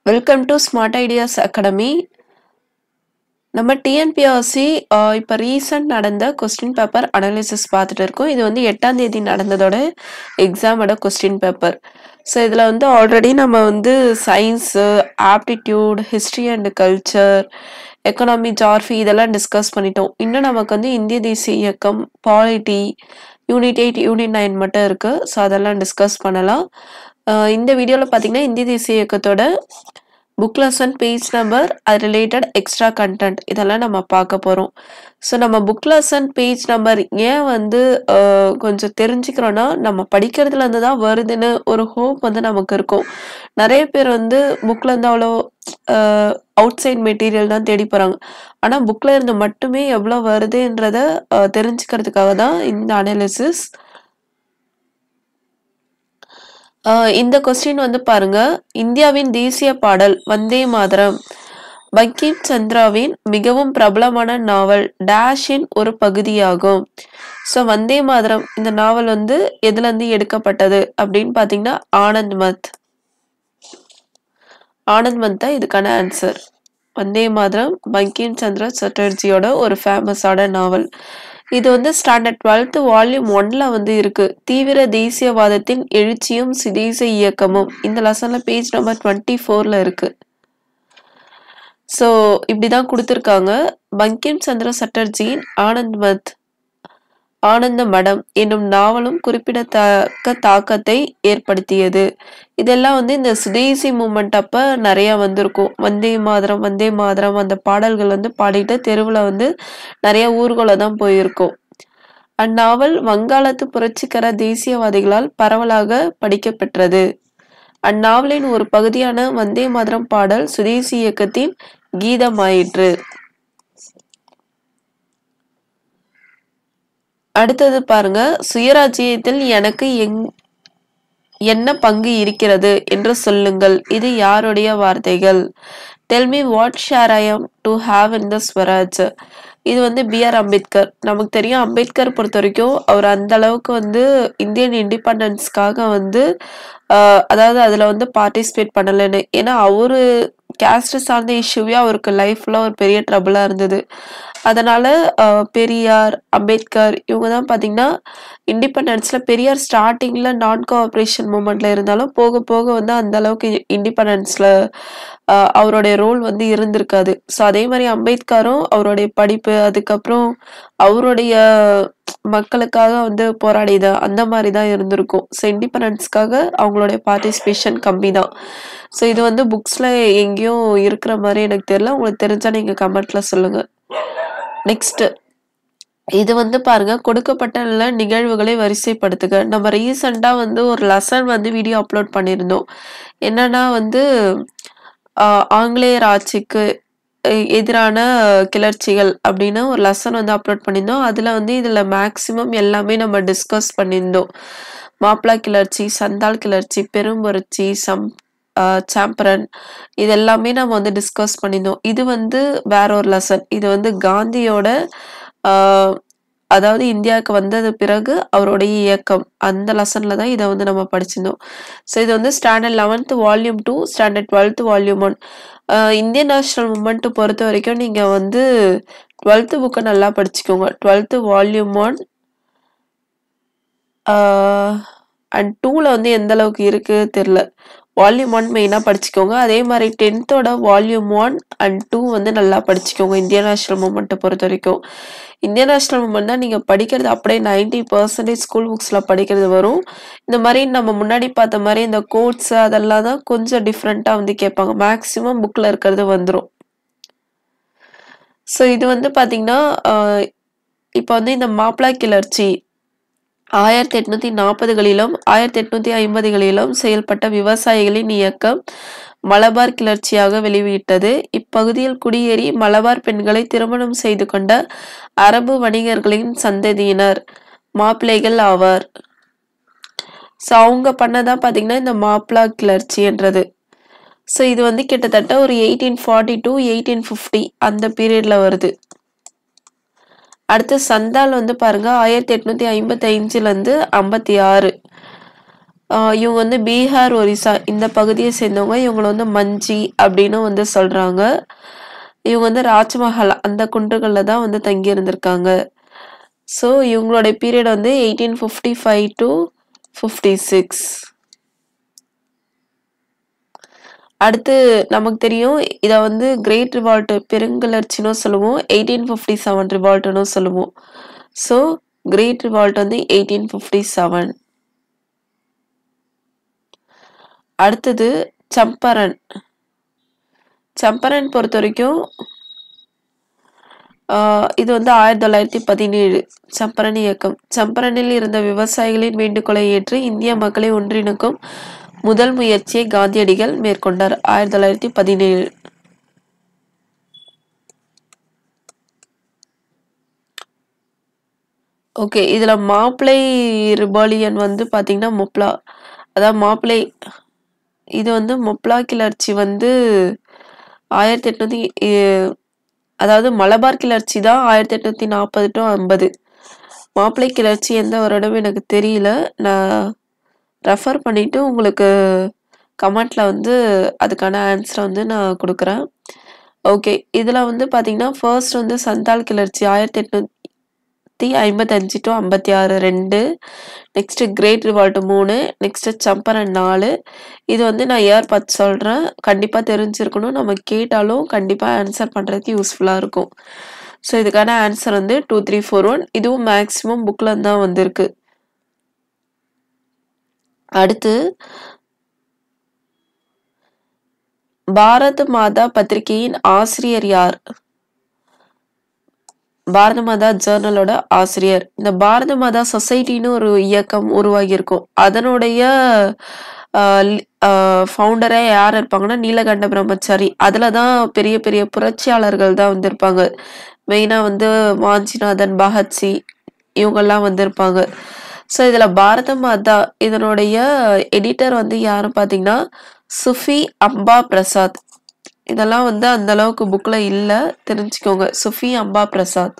welcome to smart ideas academy நம்ம TNPSC இப்போ recent நடந்த கொஸ்டின் பேப்பர் அனாலிசிஸ் பார்த்துட்டு இருக்கோம் இது வந்து எட்டாம் தேதி நடந்ததோட எக்ஸாமோட கொஸ்டின் பேப்பர் ஸோ இதில் வந்து ஆல்ரெடி நம்ம வந்து science aptitude history and culture economy geography இதெல்லாம் டிஸ்கஸ் பண்ணிட்டோம் இன்னும் நமக்கு வந்து இந்திய தேசிய இயக்கம் polity unit eight unit nine மட்டும் இருக்குது ஸோ அதெல்லாம் டிஸ்கஸ் பண்ணலாம் அஹ் இந்த வீடியோவில் பார்த்தீங்கன்னா இந்திய தேசிய இயக்கத்தோட புக் லெசன் பேஜ் நம்பர் அது ரிலேட்டட் எக்ஸ்ட்ரா கண்டென்ட் இதெல்லாம் நம்ம பார்க்க போகிறோம் ஸோ நம்ம புக் லெசன் பேஜ் நம்பர் ஏன் வந்து அஹ், கொஞ்சம் தெரிஞ்சுக்கிறோன்னா நம்ம படிக்கிறதுல இருந்து தான் வருதுன்னு ஒரு ஹோப் வந்து நமக்கு இருக்கும் நிறைய பேர் வந்து புக்கில் இருந்து அவ்வளோ அவுட் சைட் மெட்டீரியல் தான் தேடி போகிறாங்க ஆனால் புக்கில் இருந்து மட்டுமே எவ்வளோ வருதுன்றத அஹ், தெரிஞ்சுக்கிறதுக்காக தான் இந்த அனாலிசிஸ் ஆஹ் இந்த கொஸ்டின் வந்து பாருங்க இந்தியாவின் தேசிய பாடல் வந்தே மாதரம் பங்கிம் சந்திராவின் மிகவும் பிரபலமான நாவல் டேஷின் ஒரு பகுதியாகும் ஸோ வந்தே மாதரம் இந்த நாவல் வந்து எதுல இருந்து எடுக்கப்பட்டது அப்படின்னு பார்த்தீங்கன்னா ஆனந்த் மத் ஆனந்த் மத் தான் இதுக்கான ஆன்சர் வந்தே மாதரம் பங்கிம் சந்திர சட்டர்ஜியோட ஒரு ஃபேமஸான நாவல் இது வந்து ஸ்டாண்டர்ட் டுவெல்த் வால்யூம் ஒன்ல வந்து இருக்கு தீவிர தேசியவாதத்தின் எழுச்சியும் சுதேச இயக்கமும் இந்த லெசன்ல பேஜ் நம்பர் டுவெண்ட்டி ஃபோர்ல இருக்கு ஸோ இப்படிதான் கொடுத்துருக்காங்க பங்கிம் சந்திர சட்டர்ஜியின் ஆனந்த் மத் ஆனந்த மடம் என்னும் நாவலும் குறிப்பிடத்தக்க தாக்கத்தை ஏற்படுத்தியது இதெல்லாம் வந்து இந்த சுதேசி மூமெண்ட் அப்ப நிறைய வந்திருக்கும் வந்தே மாதரம் வந்தே மாதரம் அந்த பாடல்கள் வந்து பாடிட்டு தெருவில் வந்து நிறைய ஊர்வலம் தான் போயிருக்கும் அந்நாவல் வங்காளத்து புரட்சிகர தேசியவாதிகளால் பரவலாக படிக்கப்பெற்றது அந்நாவலின் ஒரு பகுதியான வந்தே மாதரம் பாடல் சுதேசி இயக்கத்தின் கீதமாயிற்று அடுத்தது பாருங்க சுயராஜ்யத்தில் எனக்கு எங் என்ன பங்கு இருக்கிறது என்று சொல்லுங்கள் இது யாருடைய வார்த்தைகள் tell me what share I am to have in the Swaraj இது வந்து பி ஆர் அம்பேத்கர் நமக்கு தெரியும் அம்பேத்கர் பொறுத்த வரைக்கும் அவர் அந்த அளவுக்கு வந்து இந்தியன் இண்டிபெண்டன்ஸ்க்காக வந்து ஆஹ், அதாவது அதில் வந்து பார்ட்டிசிபேட் பண்ணலைன்னு ஏன்னா அவரு கேஸ்ட் சார்ந்த இஷ்யூவே அவருக்கு லைஃப்ல ஒரு பெரிய ட்ரபிளாக இருந்தது அதனால ஆஹ், பெரியார் அம்பேத்கர் இவங்க தான் பார்த்தீங்கன்னா இண்டிபெண்டன்ஸ்ல பெரியார் ஸ்டார்டிங்ல நான் கோஆப்ரேஷன் மூமெண்ட்ல இருந்தாலும் போக போக வந்து அந்த அளவுக்கு இண்டிபெண்டன்ஸ்ல அவருடைய ரோல் வந்து இருந்திருக்காது ஸோ அதே மாதிரி அம்பேத்கரும் அவருடைய படிப்பு அதுக்கப்புறம் அவருடைய மக்களுக்காக வந்து போராடியது அந்த மாதிரி தான் இருந்திருக்கும் ஸோ இண்டிபெண்டன்ஸ்க்காக அவங்களுடைய பார்ட்டிசிபேஷன் கம்மி தான் ஸோ இது வந்து புக்ஸ்ல எங்கேயும் இருக்கிற மாதிரி எனக்கு தெரியல உங்களுக்கு தெரிஞ்சா நீங்க கமெண்ட்ல சொல்லுங்க நெக்ஸ்ட் இது வந்து பாருங்க கொடுக்கப்பட்ட நிகழ்வுகளை வரிசைப்படுத்துக நம்ம ரீசெண்டா வந்து ஒரு லெசன் வந்து வீடியோ அப்லோட் பண்ணியிருந்தோம் என்னன்னா வந்து ஆஹ், ஆங்கிலேயர் ஆட்சிக்கு எ- எதிரான கிளர்ச்சிகள் அப்படின்னு ஒரு லெசன் வந்து அப்லோட் பண்ணியிருந்தோம் அதுல வந்து இதுல மேக்சிமம் எல்லாமே நம்ம டிஸ்கஸ் பண்ணியிருந்தோம் மாப்ளா கிளர்ச்சி சந்தால் கிளர்ச்சி பெரும்புரட்சி சம் ஆஹ், சாம்பரன் இது எல்லாமே நம்ம வந்து டிஸ்கஸ் பண்ணியிருந்தோம் இது வந்து வேற ஒரு லெசன் இது வந்து காந்தியோட ஆஹ், அதாவது இந்தியாவுக்கு வந்தது பிறகு அவருடைய இயக்கம் அந்த லெசன்ல தான் இதை வந்து நம்ம படிச்சிருந்தோம் ஸோ இது வந்து standard eleventh volume two standard twelfth volume one Indian national movement பொறுத்த வரைக்கும் நீங்க வந்து டுவெல்த்து புக்கை நல்லா படிச்சுக்கோங்க டுவெல்த்து வால்யூம் ஒன் அண்ட் டூவில் வந்து எந்த அளவுக்கு இருக்கு தெரில வால்யூம் ஒன் மெயினாக படிச்சுக்கோங்க அதே மாதிரி டென்த்தோட வால்யூம் ஒன் அண்ட் டூ வந்து நல்லா படிச்சுக்கோங்க இந்தியன் நேஷனல் மூமெண்ட்டை பொறுத்த வரைக்கும் இந்தியன் நேஷனல் மூமெண்ட் தான் நீங்கள் படிக்கிறது அப்படியே நைன்டி பர்சன்டேஜ் ஸ்கூல் புக்ஸில் படிக்கிறது வரும் இந்த மாதிரி நம்ம முன்னாடி பார்த்த மாதிரி இந்த கோட்ஸ் அதெல்லாம் தான் கொஞ்சம் டிஃப்ரெண்ட்டாக வந்து கேட்பாங்க மேக்ஸிமம் புக்கில் இருக்கிறது வந்துடும் ஸோ இது வந்து பார்த்தீங்கன்னா இப்போ வந்து இந்த மாப்ளா கிளர்ச்சி ஆயிரத்தி எட்நூத்தி நாற்பதுகளிலும் ஆயிரத்தி எட்நூத்தி ஐம்பதுகளிலும் செயல்பட்ட விவசாயிகளின் இயக்கம் மலபார் கிளர்ச்சியாக வெளியிட்டது இப்பகுதியில் குடியேறி மலபார் பெண்களை திருமணம் செய்து கொண்ட அரபு வணிகர்களின் சந்ததியினர் மாப்பிள்ளைகள் ஆவார் ஸோ அவங்க பண்ணதான் பார்த்தீங்கன்னா இந்த மாப்ளா கிளர்ச்சின்றது ஸோ இது வந்து கிட்டத்தட்ட ஒரு eighteen forty two eighteen fifty அந்த பீரியட்ல வருது அடுத்து சந்தால் வந்து பாருங்க ஆயிரத்தி எட்நூத்தி ஐம்பத்தி அஞ்சுல இருந்து ஐம்பத்தி ஆறு ஆஹ் இவங்க வந்து பீகார் ஒரிசா இந்த பகுதியை சேர்ந்தவங்க இவங்களை வந்து மஞ்சி அப்படின்னு வந்து சொல்றாங்க இவங்க வந்து ராஜ்மஹால் அந்த குன்றுகளில் தான் வந்து தங்கி இருந்திருக்காங்க ஸோ இவங்களோட பீரியட் வந்து eighteen fifty five to fifty six அடுத்து நமக்கு தெரியும் இதை வந்து கிரேட் ரிவால்ட் பெருங்கிளர்ச்சின்னு சொல்லுவோம் எயிட்டீன் ஃபிஃப்டி செவன் ரிவால்ட்னு சொல்லுவோம் ஸோ கிரேட் ரிவால்ட் வந்து எயிட்டீன் ஃபிஃப்டி செவன் அடுத்தது சம்பரன் சம்பரன் பொறுத்த வரைக்கும் ஆஹ் இது வந்து ஆயிரத்தி தொள்ளாயிரத்தி பதினேழு சம்பரன் இயக்கம் சம்பரனில் இருந்த விவசாயிகளின் வேண்டுகோளை ஏற்று இந்திய மக்களை ஒன்றிணைக்கும் முதல் முயற்சியை காந்தியடிகள் மேற்கொண்டார் ஆயிரத்தி தொள்ளாயிரத்தி பதினேழு ஓகே இதுல மாப்பிளை ரிபாலியன் வந்து பாத்தீங்கன்னா மொப்லா அதாவது மாப்பிளை இது வந்து மொப்லா கிளர்ச்சி வந்து ஆயிரத்தி எட்நூத்தி இ- அதாவது மலபார் கிளர்ச்சி தான் ஆயிரத்தி எட்நூத்தி நாற்பது டு ஐம்பது மாப்பிளை கிளர்ச்சி எந்த வருடம் எனக்கு தெரியல நான் ரெஃபர் பண்ணிட்டு உங்களுக்கு கமெண்ட்ல வந்து அதுக்கான ஆன்சரை வந்து நான் கொடுக்குறேன் ஓகே இதில் வந்து பார்த்தீங்கன்னா ஃபர்ஸ்ட் வந்து சந்தால் கிளர்ச்சி ஆயிரத்தி எட்நூத்தி ஐம்பத்தஞ்சு டு ஐம்பத்தி ஆறு ரெண்டு நெக்ஸ்ட் கிரேட் ரிவால்ட் மூணு நெக்ஸ்ட் சம்பரன் நாலு இது வந்து நான் இயர் பார்த்து சொல்கிறேன் கண்டிப்பாக தெரிஞ்சிருக்கணும் நம்ம கேட்டாலும் கண்டிப்பாக ஆன்சர் பண்ணுறதுக்கு யூஸ்ஃபுல்லாக இருக்கும் ஸோ இதுக்கான ஆன்சர் வந்து டூ த்ரீ ஃபோர் ஒன் இதுவும் மேக்ஸிமம் புக்கில் தான் வந்திருக்கு அடுத்து பாரத் மாதா பத்திரிகையின் ஆசிரியர் யார் பாரத மாதா ஜேர்னலோட ஆசிரியர் இந்த பாரத மாதா சொசைட்டின்னு ஒரு இயக்கம் உருவாகி இருக்கும் அதனுடைய ஃபவுண்டரே யார் இருப்பாங்கன்னா நீலகண்ட பிரம்மச்சாரி அதில் தான் பெரிய பெரிய புரட்சியாளர்கள் தான் வந்திருப்பாங்க மெயினாக வந்து வாஞ்சிநாதன் பகத்சி இவங்கெல்லாம் வந்திருப்பாங்க ஸோ இதில் பாரத மாதா இதனுடைய எடிட்டர் வந்து யாருன்னு பார்த்தீங்கன்னா சுஃபி அம்பா பிரசாத் இதெல்லாம் வந்து அந்த அளவுக்கு புக்கில் இல்லை தெரிஞ்சுக்கோங்க சுஃபி அம்பா பிரசாத்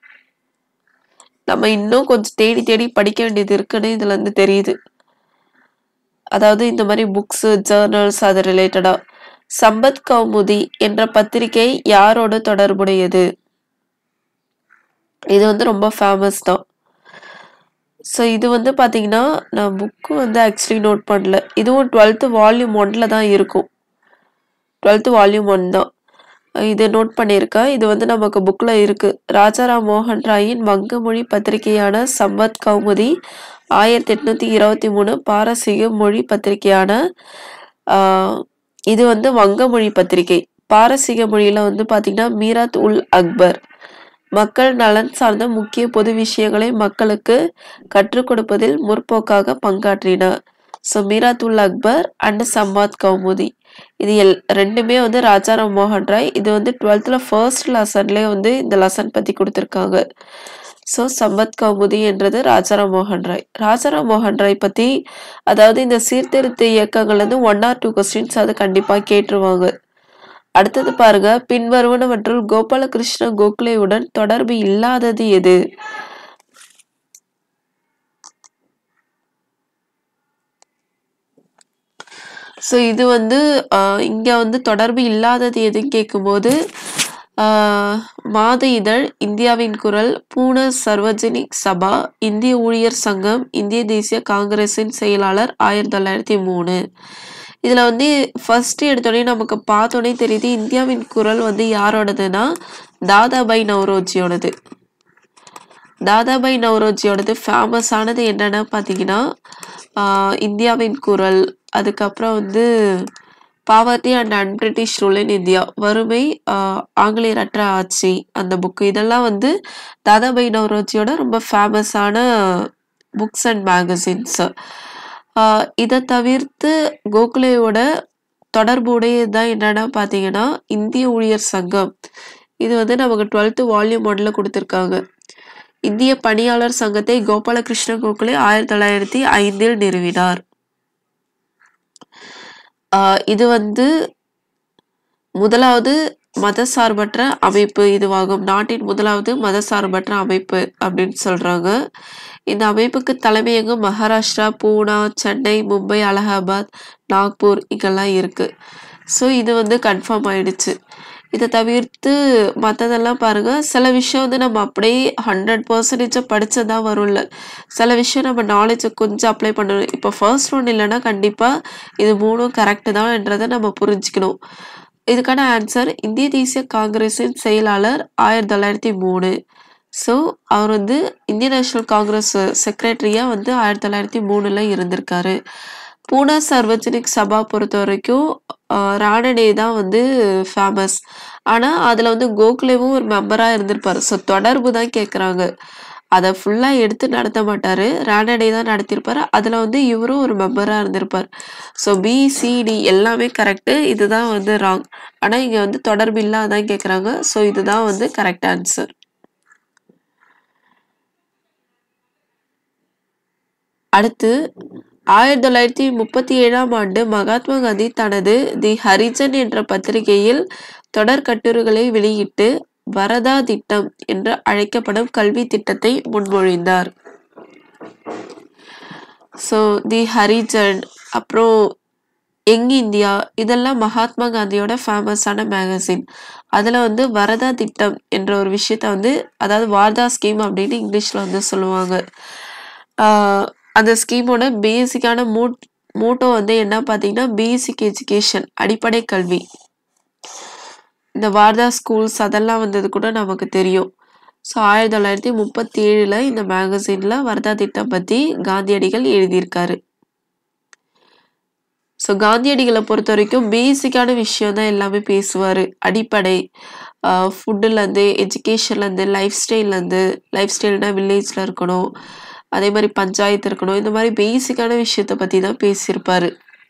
நம்ம இன்னும் கொஞ்சம் தேடி தேடி படிக்க வேண்டியது இருக்குன்னு இதுல இருந்து தெரியுது அதாவது இந்த மாதிரி புக்ஸ் ஜேர்னல்ஸ் அது ரிலேட்டடா சம்பத் கௌமுதி என்ற பத்திரிகை யாரோட தொடர்புடையது இது வந்து ரொம்ப ஃபேமஸ் தான் ஸோ இது வந்து பார்த்தீங்கன்னா நான் புக்கு வந்து ஆக்சுவலி நோட் பண்ணல இதுவும் டுவெல்த்து வால்யூம் ஒன்ல தான் இருக்கும் டுவெல்த்து வால்யூம் ஒன் தான் இது நோட் பண்ணியிருக்கேன் இது வந்து நமக்கு புக்கில் இருக்குது ராஜாராம் மோகன் ராயின் வங்க மொழி பத்திரிகையான சம்பத் கௌமுதி ஆயிரத்தி எட்நூத்தி இருபத்தி மூணு பாரசீக மொழி பத்திரிகையான ஆஹ், இது வந்து வங்க மொழி பத்திரிகை பாரசீக மொழியில வந்து பார்த்தீங்கன்னா மீராத் உல் அக்பர் மக்கள் நலன் சார்ந்த முக்கிய பொது விஷயங்களை மக்களுக்கு கற்றுக் கொடுப்பதில் முற்போக்காக பங்காற்றினார் ஸோ மீராத் உல் அக்பர் அண்ட் சம்பாத் கௌமுதி இது எல் ரெண்டுமே வந்து ராஜாராம் மோகன் ராய் இது வந்து டுவெல்த்தில் ஃபர்ஸ்ட் லெசன்லேயே வந்து இந்த லெசன் பற்றி கொடுத்துருக்காங்க ஸோ சம்பத் கௌமுதி என்றது ராஜாராம் மோகன் ராய் ராஜாராம் மோகன் ராய் பற்றி அதாவது இந்த சீர்திருத்த இயக்கங்கள் வந்து ஒன் ஆர் டூ கொஸ்டின்ஸ் அது கண்டிப்பாக கேட்டுருவாங்க அடுத்தது பாருங்க பின்வருவனவற்றுள் கோபாலகிருஷ்ண கோகலேவுடன் தொடர்பு இல்லாதது எது ஸோ இது வந்து ஆஹ், இங்க வந்து தொடர்பு இல்லாதது எதுன்னு கேட்கும்போது ஆஹ், மாத இதழ் இந்தியாவின் குரல் பூன சர்வஜனிக் சபா இந்திய ஊழியர் சங்கம் இந்திய தேசிய காங்கிரஸின் செயலாளர் ஆயிரத்தி தொள்ளாயிரத்தி மூணு இதில் வந்து ஃபர்ஸ்ட் எடுத்தோடனே நமக்கு பார்த்தோன்னே தெரியுது இந்தியாவின் குரல் வந்து யாரோடதுன்னா தாதாபாய் நவ்ரோஜியோடது தாதாபாய் நவ்ரோஜியோடது ஃபேமஸானது என்னென்னு பார்த்தீங்கன்னா ஆஹ் இந்தியாவின் குரல் அதுக்கப்புறம் வந்து poverty and un British rule in India வறுமை ஆஹ் ஆங்கிலேயரற்ற ஆட்சி அந்த புக்கு இதெல்லாம் வந்து தாதாபாய் நவ்ரோஜியோட ரொம்ப ஃபேமஸான புக்ஸ் அண்ட் மேகசின்ஸ் இதை தவிர்த்து கோகலேயோட தொடர்புடையது தான் என்னன்னா பார்த்தீங்கன்னா இந்திய ஊழியர் சங்கம் இது வந்து நமக்கு டுவெல்த்து வால்யூம் ஒன்ல கொடுத்துருக்காங்க இந்திய பணியாளர் சங்கத்தை கோபாலகிருஷ்ண கோகலே ஆயிரத்தி தொள்ளாயிரத்தி ஐந்தில் நிறுவினார் ஆஹ் இது வந்து முதலாவது மதசார்பற்ற அமைப்பு இதுவாகும் நாட்டின் முதலாவது மதசார்பற்ற அமைப்பு அப்படின்னு சொல்றாங்க இந்த அமைப்புக்கு தலைமையகம் மகாராஷ்டிரா பூனா சென்னை மும்பை அலகாபாத் நாக்பூர் இங்கெல்லாம் இருக்கு ஸோ இது வந்து கன்ஃபார்ம் ஆயிடுச்சு இதை தவிர்த்து மற்றதெல்லாம் பாருங்க சில விஷயம் வந்து நம்ம அப்படியே ஹண்ட்ரட் பர்சன்டேஜாக படிச்சதா வரும்ல சில விஷயம் நம்ம நாலேஜை கொஞ்சம் அப்ளை பண்ணணும் இப்போ ஃபர்ஸ்ட் ஒன் இல்லைன்னா கண்டிப்பாக இது மூணும் கரெக்டு தான்ன்றதை நம்ம புரிஞ்சுக்கணும் இதுக்கான ஆன்சர் இந்திய தேசிய காங்கிரஸின் செயலாளர் ஆயிரத்தி தொள்ளாயிரத்தி மூணு ஸோ அவர் வந்து இந்திய நேஷனல் காங்கிரஸ் செக்ரட்டரியாக வந்து ஆயிரத்தி தொள்ளாயிரத்தி மூணில் இருந்திருக்காரு பூனா சர்வஜனிக் சபா பொறுத்த வரைக்கும் ஆஹ் ராணடே தான் வந்து ஃபேமஸ் ஆனால் அதில் வந்து கோகுலேவும் ஒரு மெம்பராக இருந்திருப்பார் ஸோ தொடர்பு தான் கேட்குறாங்க அதை ஃபுல்லாக எடுத்து நடத்த மாட்டார் ராணடே தான் நடத்தியிருப்பார் அதில் வந்து இவரும் ஒரு மெம்பராக இருந்திருப்பார் ஸோ பிசிடி எல்லாமே கரெக்டு இதுதான் வந்து ராங் ஆனால் இங்கே வந்து தொடர்பு இல்லாதான் கேட்குறாங்க ஸோ இதுதான் வந்து கரெக்ட் ஆன்சர் அடுத்து ஆயிரத்தி தொள்ளாயிரத்தி முப்பத்தி ஏழாம் ஆண்டு மகாத்மா காந்தி தனது தி ஹரிஜன் என்ற பத்திரிகையில் தொடர் கட்டுரைகளை வெளியிட்டு வரதா திட்டம் என்று அழைக்கப்படும் கல்வி திட்டத்தை முன்மொழிந்தார் ஸோ தி ஹரிஜன் அப்புறம் யங் இந்தியா இதெல்லாம் மகாத்மா காந்தியோட ஃபேமஸான மேகசின் அதில் வந்து வரதா திட்டம் என்ற ஒரு விஷயத்த வந்து அதாவது வார்தா ஸ்கீம் அப்படின்னு இங்கிலீஷில் வந்து சொல்லுவாங்க ஆஹ் அந்த ஸ்கீமோட பேசிக்கான மூட் மோட்டோ வந்து என்ன பார்த்தீங்கன்னா பேசிக் எஜுகேஷன் அடிப்படை கல்வி இந்த வார்தா ஸ்கூல்ஸ் அதெல்லாம் வந்தது கூட நமக்கு தெரியும் ஸோ ஆயிரத்தி தொள்ளாயிரத்தி முப்பத்தி ஏழில் இந்த மேகசினில் வரதா திட்டம் பற்றி காந்தியடிகள் எழுதியிருக்காரு ஸோ காந்தியடிகளை பொறுத்த வரைக்கும் பேசிக்கான விஷயம் தான் எல்லாமே பேசுவார் அடிப்படை ஃபுட்டுலேருந்து எஜுகேஷன்லேருந்து லைஃப் ஸ்டைல்லேருந்து லைஃப் ஸ்டைல்னால் வில்லேஜில் இருக்கணும் அதே மாதிரி பஞ்சாயத்து இருக்கணும் இந்த மாதிரி பேசிக்கான விஷயத்தை பற்றி தான் பேசியிருப்பாரு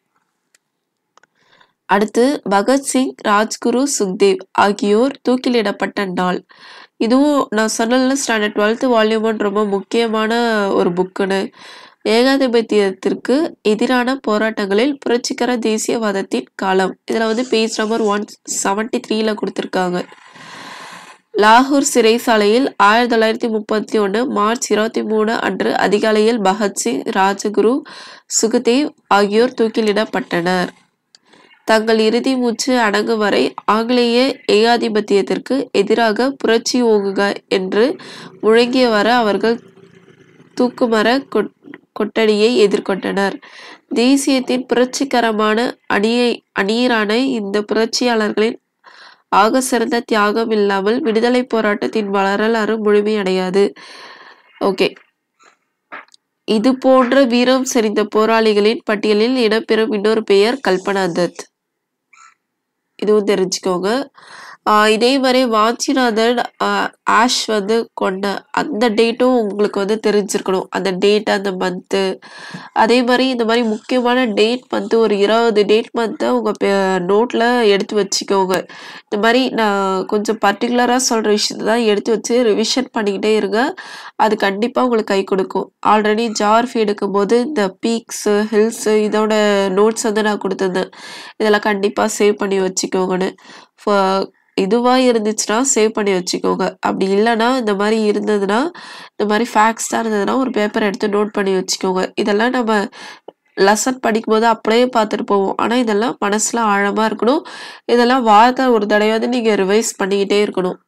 அடுத்து பகத்சிங் ராஜ்குரு சுக்தேவ் ஆகியோர் தூக்கிலிடப்பட்ட நாள் இதுவும் நான் சொன்னல ஸ்டாண்டர்ட் டுவெல்த்து வால்யூம் ஒன் ரொம்ப முக்கியமான ஒரு புக்குன்னு ஏகாதிபத்தியத்திற்கு எதிரான போராட்டங்களில் புரட்சிகர தேசியவாதத்தின் காலம் இதில் வந்து பேஜ் நம்பர் ஒன் செவன்டி த்ரீல கொடுத்துருக்காங்க லாகூர் சிறைசாலையில் ஆயிரத்தி தொள்ளாயிரத்தி முப்பத்தி ஒன்று மார்ச் இருபத்தி மூணு அன்று அதிகாலையில் பகத்சிங் ராஜகுரு சுகதேவ் ஆகியோர் தூக்கிலிடப்பட்டனர் தங்கள் இறுதி மூச்சு அடங்கும் வரை ஆங்கிலேய ஏகாதிபத்தியத்திற்கு எதிராக புரட்சி ஓங்குக என்று முழங்கியவாறு அவர்கள் தூக்குமர கொட்- கொட்டடியை எதிர்கொண்டனர் தேசியத்தின் புரட்சிகரமான அணியை அணியரான இந்த புரட்சியாளர்களின் ஆக சிறந்த தியாகம் இல்லாமல் விடுதலை போராட்டத்தின் வரலாறு முழுமையடையாது ஓகே இது போன்ற வீரம் செறிந்த போராளிகளின் பட்டியலில் இடம்பெறும் இன்னொரு பெயர் கல்பனா தத் இதுவும் தெரிஞ்சுக்கோங்க ஆஹ் இதே மாதிரி வாஞ்சிநாதன் ஆஹ் ஆஷ் வந்து கொண்ட அந்த டேட்டும் உங்களுக்கு வந்து தெரிஞ்சிருக்கணும் அந்த டேட் அந்த மந்த்து அதே மாதிரி இந்த மாதிரி முக்கியமான டேட் மந்த்து ஒரு இருபது டேட் மந்த்தை உங்கள் நோட்டில் எடுத்து வச்சுக்கோங்க இந்த மாதிரி நான் கொஞ்சம் பர்டிகுலராக சொல்கிற விஷயத்தை தான் எடுத்து வச்சு ரிவிஷன் பண்ணிக்கிட்டே இருங்க அது கண்டிப்பாக உங்களுக்கு கை கொடுக்கும் ஆல்ரெடி ஜார்ஃபி எடுக்கும்போது இந்த பீக்ஸு ஹில்ஸு இதோட நோட்ஸ் வந்து நான் கொடுத்துருந்தேன் இதெல்லாம் கண்டிப்பாக சேவ் பண்ணி வச்சுக்கோங்கன்னு இதுவாக இருந்துச்சுன்னா சேவ் பண்ணி வச்சுக்கோங்க அப்படி இல்லைன்னா இந்த மாதிரி இருந்ததுன்னா இந்த மாதிரி ஃபேக்ட்ஸ் தான் இருந்ததுன்னா ஒரு பேப்பர் எடுத்து நோட் பண்ணி வச்சுக்கோங்க இதெல்லாம் நம்ம லெசன் படிக்கும்போது அப்படியே பார்த்துட்டு போவோம் ஆனால் இதெல்லாம் மனசில் ஆழமாக இருக்கணும் இதெல்லாம் வாரத்தை ஒரு தடவையாவது நீங்கள் ரிவைஸ் பண்ணிக்கிட்டே இருக்கணும்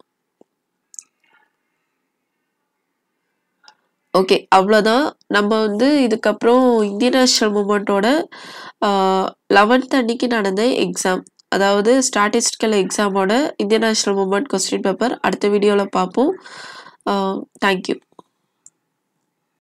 ஓகே அவ்வளோதான் நம்ம வந்து இதுக்கப்புறம் இந்தியன் நேஷனல் மூமெண்ட்டோட லெவன்த் அன்னைக்கு நடந்த எக்ஸாம் அதாவது ஸ்டாட்டிஸ்டிக்கல் எக்ஸாமோட Indian national movement question paper அடுத்த வீடியோவில் பார்ப்போம் தேங்க்யூ